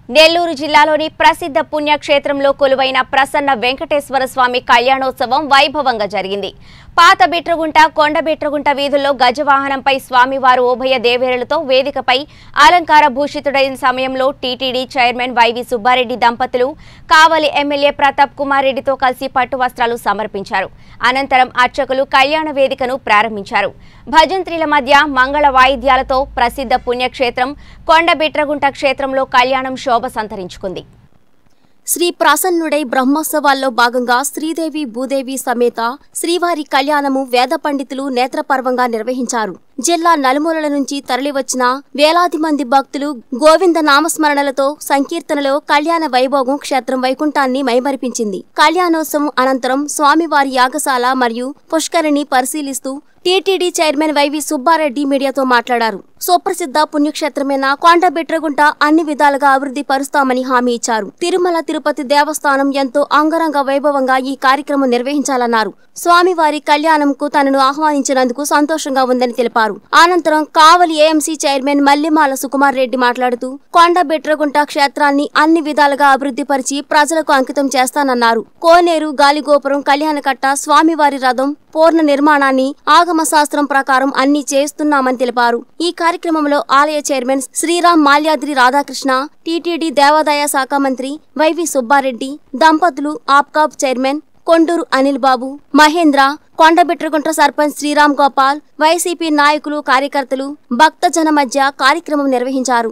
నెల్లూరు జిల్లాలోని ప్రసిద్ధ పుణ్యక్షేత్రంలో కొలువైన ప్రసన్న వెంకటేశ్వర స్వామి కళ్యాణోత్సవం వైభవంగా జరిగింది పాత బిట్రగుంట కొండ బిట్రగుంట వీధుల్లో గజవాహనంపై స్వామివారు ఉభయ దేవేరులతో వేదికపై అలంకార భూషితుడైన సమయంలో టీటీడీ చైర్మన్ వైవి సుబ్బారెడ్డి దంపతులు కావలి ఎమ్మెల్యే ప్రతాప్ కుమార్ రెడ్డితో కలిసి పట్టు వస్త్రాలు సమర్పించారు అనంతరం అర్చకులు కళ్యాణ వేదికను ప్రారంభించారు భజంత్రీల మధ్య మంగళ వాయిద్యాలతో ప్రసిద్ధ పుణ్యక్షేత్రం కొండ బిట్రగుంట క్షేత్రంలో కళ్యాణం శోభ సంతరించుకుంది శ్రీ ప్రసన్నుడై బ్రహ్మోత్సవాల్లో భాగంగా శ్రీదేవి భూదేవి సమేత శ్రీవారి కళ్యాణము వేద పండితులు నేత్రపర్వంగా నిర్వహించారు జిల్లా నలుమూలల నుంచి తరలివచ్చిన వేలాది మంది భక్తులు గోవింద నామస్మరణలతో సంకీర్తనలో కళ్యాణ వైభోగం క్షేత్రం వైకుంఠాన్ని మైమరిపించింది కళ్యాణోత్సవం అనంతరం స్వామివారి యాగశాల మరియు పుష్కరిణి పరిశీలిస్తూ టీటీడీ చైర్మన్ వైవి సుబ్బారెడ్డి మీడియాతో మాట్లాడారు సుప్రసిద్ధ పుణ్యక్షేత్రమైన కొండ బిట్రగుంట అన్ని విధాలుగా అభివృద్ధి పరుస్తామని హామీ ఇచ్చారు తిరుమల తిరుపతి దేవస్థానం ఎంతో అంగరంగ వైభవంగా ఈ కార్యక్రమం నిర్వహించాలన్నారు స్వామివారి కళ్యాణంకు తనను ఆహ్వానించినందుకు సంతోషంగా ఉందని తెలిపారు అనంతరం కావలి ఏఎంసీ చైర్మన్ మల్లిమాల సుకుమార్ రెడ్డి మాట్లాడుతూ కొండ బిట్రగుంట క్షేత్రాన్ని అన్ని విధాలుగా అభివృద్ధి పరిచి ప్రజలకు అంకితం చేస్తానన్నారు కోనేరు గాలిగోపురం కళ్యాణకట్ట స్వామివారి రథం పూర్ణ నిర్మాణాన్ని ఆగమ శాస్త్రం ప్రకారం అన్ని చేస్తున్నామని తెలిపారు ఈ కార్యక్రమంలో ఆలయ చైర్మన్ శ్రీరామ్ మాల్యాద్రి రాధాకృష్ణ టీటీడీ దేవాదాయ శాఖ మంత్రి వైవి సుబ్బారెడ్డి దంపతులు ఆప్కాబ్ చైర్మన్ కొండూరు అనిల్ బాబు మహేంద్ర కొండబిట్రగుంట సర్పంచ్ శ్రీరామ్ గోపాల్ వైసీపీ నాయకులు కార్యకర్తలు భక్తజన మధ్య కార్యక్రమం నిర్వహించారు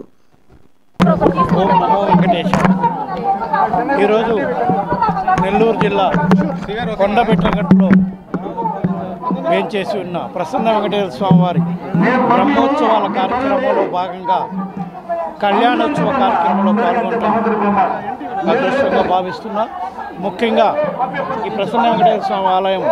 ఓం నమో వెంకటేశ ఈరోజు నెల్లూరు జిల్లా కొండబెట్టగట్టులో వేంచేసి ఉన్న ప్రసన్న వెంకటేశ్వర స్వామివారి బ్రహ్మోత్సవాల కార్యక్రమంలో భాగంగా కళ్యాణోత్సవ కార్యక్రమంలో పాల్గొంటాం అదృష్టంగా భావిస్తున్నా ముఖ్యంగా ఈ ప్రసన్న వెంకటేశ్వర స్వామి ఆలయం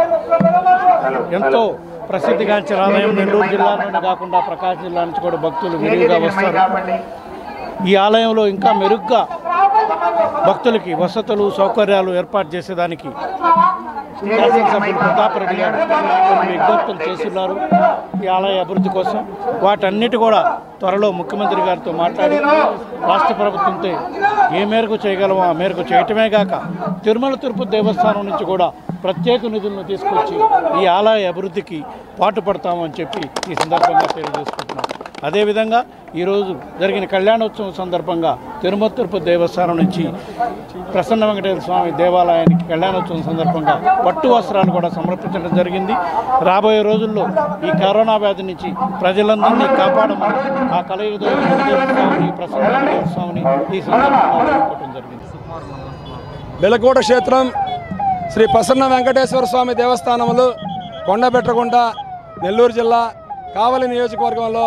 ఎంతో ప్రసిద్ధిగాంచిన ఆలయం నెల్లూరు జిల్లాలోనే కాకుండా ప్రకాశం జిల్లా నుంచి కూడా భక్తులు విరివిగా వస్తారు ఈ ఆలయంలో ఇంకా మెరుగ్గా భక్తులకి వసతులు సౌకర్యాలు ఏర్పాటు చేసేదానికి శాసనసభ్యులు ప్రతాప్ రెడ్డి గారు కొన్ని విజ్ఞప్తులు చేస్తున్నారు ఈ ఆలయ అభివృద్ధి కోసం వాటన్నిటి కూడా త్వరలో ముఖ్యమంత్రి గారితో మాట్లాడి రాష్ట్ర ప్రభుత్వంతో ఏ మేరకు చేయగలమో ఆ మేరకు చేయటమే కాక తిరుమల తిరుపతి దేవస్థానం నుంచి కూడా ప్రత్యేక నిధులను తీసుకొచ్చి ఈ ఆలయ అభివృద్ధికి పాటుపడతామని చెప్పి ఈ సందర్భంగా తెలియజేసుకుంటున్నాం అదేవిధంగా ఈరోజు జరిగిన కళ్యాణోత్సవం సందర్భంగా తిరుమల తిరుపతి దేవస్థానం నుంచి ప్రసన్న వెంకటేశ్వర స్వామి దేవాలయానికి కళ్యాణోత్సవం సందర్భంగా పట్టు వస్త్రాలు కూడా సమర్పించడం జరిగింది రాబోయే రోజుల్లో ఈ కరోనా వ్యాధి నుంచి ప్రజలందరినీ కాపాడమని ఆ కలయుగ వెంకటేశ్వర స్వామిని ప్రసన్న వెంకటేశ్వర స్వామిని ఈ సందర్భంగా వేడుకోవడం జరిగింది బెలకోట క్షేత్రం శ్రీ ప్రసన్న వెంకటేశ్వర స్వామి దేవస్థానములు కొండబెట్టగుంట నెల్లూరు జిల్లా కావలి నియోజకవర్గంలో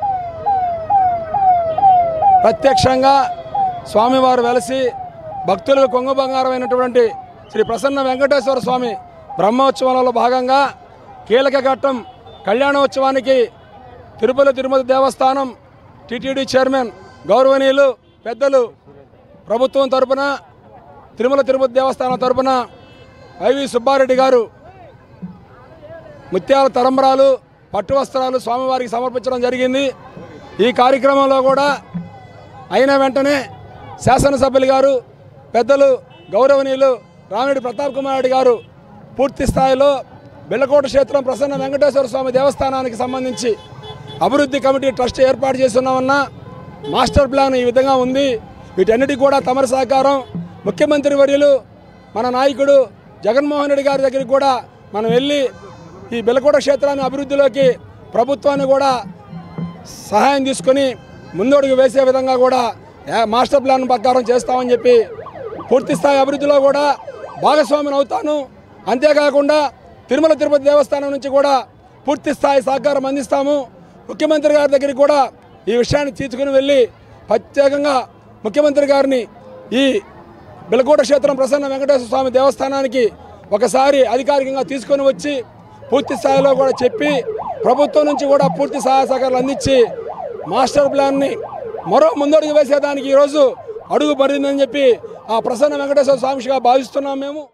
ప్రత్యక్షంగా స్వామివారు వెలసి భక్తులకు కొంగు బంగారమైనటువంటి శ్రీ ప్రసన్న వెంకటేశ్వర స్వామి బ్రహ్మోత్సవాలలో భాగంగా కీలక ఘట్టం కళ్యాణోత్సవానికి తిరుపతి తిరుమల దేవస్థానం టిటిడి చైర్మన్ గౌరవనీయులు పెద్దలు ప్రభుత్వం తరపున తిరుమల తిరుపతి దేవస్థానం తరపున వైవి సుబ్బారెడ్డి గారు ముత్యాల తరంబరాలు పట్టు వస్త్రాలు స్వామివారికి సమర్పించడం జరిగింది ఈ కార్యక్రమంలో కూడా అయిన వెంటనే శాసనసభ్యులు గారు పెద్దలు గౌరవనీయులు రామిరెడ్డి ప్రతాప్ కుమార్ రెడ్డి గారు పూర్తి స్థాయిలో బెల్లకోట క్షేత్రం ప్రసన్న వెంకటేశ్వర స్వామి దేవస్థానానికి సంబంధించి అభివృద్ధి కమిటీ ట్రస్ట్ ఏర్పాటు చేస్తున్నామన్న మాస్టర్ ప్లాన్ ఈ విధంగా ఉంది వీటన్నిటికీ కూడా తమరి సహకారం ముఖ్యమంత్రి వర్యులు మన నాయకుడు జగన్మోహన్ రెడ్డి గారి దగ్గరికి కూడా మనం వెళ్ళి ఈ బెల్లకోట క్షేత్రాన్ని అభివృద్ధిలోకి ప్రభుత్వాన్ని కూడా సహాయం తీసుకొని ముందడుగు వేసే విధంగా కూడా యా- మాస్టర్ ప్లాన్ ప్రకారం చేస్తామని చెప్పి పూర్తి స్థాయి అభివృద్ధిలో కూడా భాగస్వామిని అవుతాను అంతేకాకుండా తిరుమల తిరుపతి దేవస్థానం నుంచి కూడా పూర్తి స్థాయి సహకారం అందిస్తాము ముఖ్యమంత్రి గారి దగ్గరికి కూడా ఈ విషయాన్ని తీసుకుని వెళ్ళి ప్రత్యేకంగా ముఖ్యమంత్రి గారిని ఈ బిలకోట క్షేత్రం ప్రసన్న వెంకటేశ్వర స్వామి దేవస్థానానికి ఒకసారి అధికారికంగా తీసుకొని వచ్చి పూర్తి స్థాయిలో కూడా చెప్పి ప్రభుత్వం నుంచి కూడా పూర్తి సహాయ సహకారాలు అందించి మాస్టర్ ప్లాన్ని మరో ముందడుగు వేసేదానికి ఈరోజు అడుగు పడిందని చెప్పి ఆ ప్రసన్న వెంకటేశ్వర స్వామిగా భావిస్తున్నాం మేము